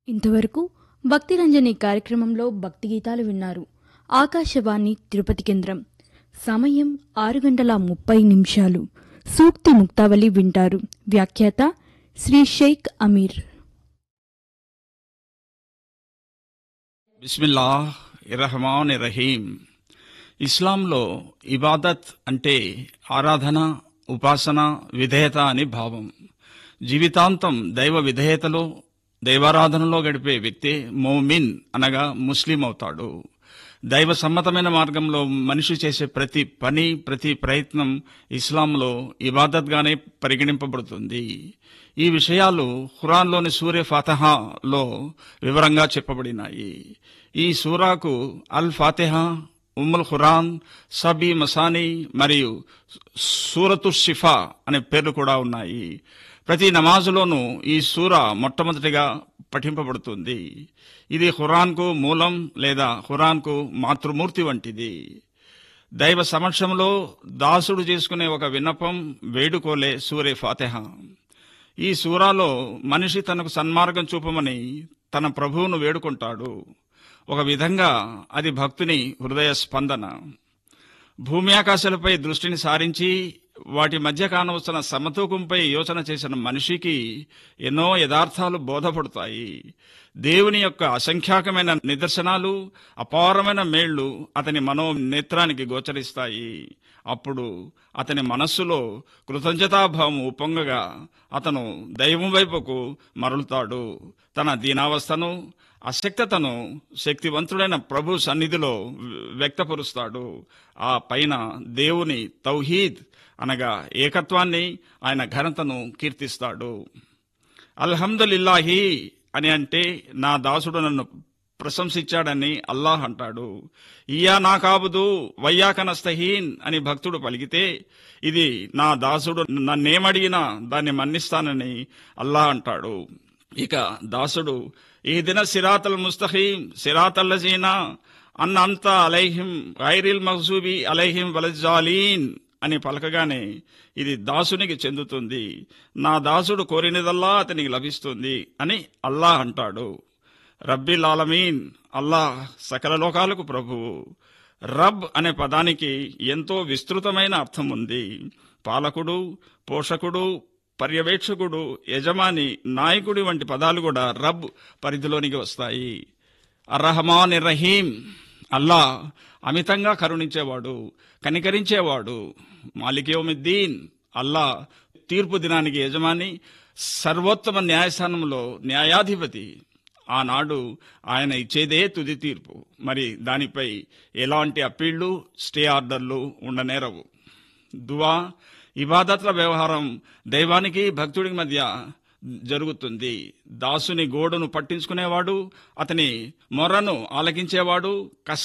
ఇంతవరకు భక్తిరంజని కార్యక్రమంలో భక్తి గీతాలు విన్నారు ఆకాశవాణి తిరుపతి కేంద్రం సమయం ఆరు గంటల ముప్పై నిమిషాలు సూక్తి ముక్తావళి వింటారు వ్యాఖ్యాత శ్రీ షేక్ అమీర్ బిస్మిల్లా ఇరహమాన్ రహీం ఇస్లాంలో ఇబాదత్ అంటే ఆరాధన ఉపాసన విధేయత అని భావం జీవితాంతం దైవ విధేయతలో దైవారాధనలో గడిపే వ్యక్తి మోమిన్ అనగా ముస్లిం అవుతాడు దైవ సమ్మతమైన మార్గంలో మనిషి చేసే ప్రతి పని ప్రతి ప్రయత్నం ఇస్లాంలో ఇబాదత్గానే పరిగణింపబడుతుంది ఈ విషయాలు ఖురాన్లోని సూర్య ఫాతహాలో వివరంగా చెప్పబడినాయి ఈ సూరాకు అల్ ఫాతిహా ఉమ్ముల్ ఖురాన్ సబీ మసానీ మరియు సూరతు షిఫా అనే పేర్లు కూడా ఉన్నాయి ప్రతి నమాజులోనూ ఈ సూర మొట్టమొదటిగా పఠింపబడుతుంది ఇది ఖురాన్కు మూలం లేదా ఖురాన్కు మాతృమూర్తి వంటిది దైవ సమక్షంలో దాసుడు చేసుకునే ఒక విన్నపం వేడుకోలే సూర్య ఫాతిహ ఈ సూరాలో మనిషి తనకు సన్మార్గం చూపమని తన ప్రభువును వేడుకుంటాడు ఒక విధంగా అది భక్తుని హృదయ స్పందన భూమి ఆకాశాలపై దృష్టిని సారించి వాటి మధ్య కానవలసిన సమతూకంపై యోచన చేసిన మనిషికి ఎన్నో యథార్థాలు బోధపడతాయి దేవుని యొక్క అసంఖ్యాకమైన నిదర్శనాలు అపారమైన మేళ్లు అతని మనోనేత్రానికి గోచరిస్తాయి అప్పుడు అతని మనస్సులో కృతజ్ఞతాభావం ఉప్పొంగగా అతను దైవం వైపుకు మరలుతాడు తన దీనావస్థను అశక్తతను శక్తివంతుడైన ప్రభు సన్నిధిలో వ్యక్తపరుస్తాడు ఆ పైన దేవుని తౌహీద్ అనగా ఏకత్వాన్ని ఆయన ఘనతను కీర్తిస్తాడు అల్హమ్దులిల్లాహి అని అంటే నా దాసుడు నన్ను ప్రశంసించాడని అల్లాహ్ అంటాడు ఇయా నా కాబుదు వయ్యాకనస్తహీన్ అని భక్తుడు పలికితే ఇది నా దాసుడు నన్నేమడిగినా దాన్ని మన్నిస్తానని అల్లాహ్ అంటాడు ఇక దాసుడు ఈ దిన సిరాతల్ ముస్తహీం సిరాతల్లజీనా అన్న అంతా అలైహిం గైరిల్ మహజూబి అలైహిం వలజాలీన్ అని పలకగానే ఇది దాసునికి చెందుతుంది నా దాసుడు కోరినదల్లా అతనికి లభిస్తుంది అని అల్లాహ్ అంటాడు రబ్బిల్ ఆలమీన్ అల్లాహ్ సకల లోకాలకు ప్రభువు రబ్ అనే పదానికి ఎంతో విస్తృతమైన అర్థం ఉంది పాలకుడు పోషకుడు పర్యవేక్షకుడు యజమాని నాయకుడి వంటి పదాలు కూడా రబ్ పరిధిలోనికి వస్తాయి అర్రహమాన్ రహీం అల్లా అమితంగా కరుణించేవాడు కనికరించేవాడు మాలికేమిద్దీన్ అల్లా తీర్పు దినానికి యజమాని సర్వోత్తమ న్యాయస్థానంలో న్యాయాధిపతి ఆనాడు ఆయన ఇచ్చేదే తుది తీర్పు మరి దానిపై ఎలాంటి అప్పీళ్లు స్టే ఆర్డర్లు ఉండనేరవు దువా ఇబాదత్ల వ్యవహారం దైవానికి భక్తుడికి మధ్య జరుగుతుంది దాసుని గోడును పట్టించుకునేవాడు అతని మొర్రను ఆలకించేవాడు